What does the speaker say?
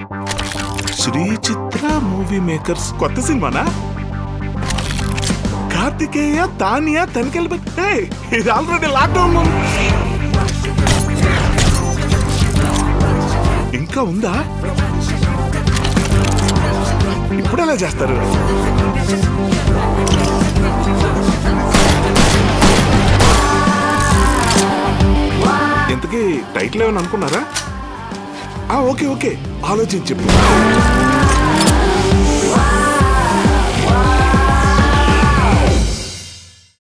శ్రీ చిత్ర movie makers కొత్త సినిమానా కార్తికేయ తానియా తనికెళ్ళి ఏయ్, ఇది ఆల్రెడీ లాక్డౌన్ ఇంకా ఉందా ఇప్పుడు ఎలా చేస్తారు ఇంతకీ టైటిల్ ఏమైనా అనుకున్నారా ఆ ఓకే ఓకే ఆలోచించి చెప్పు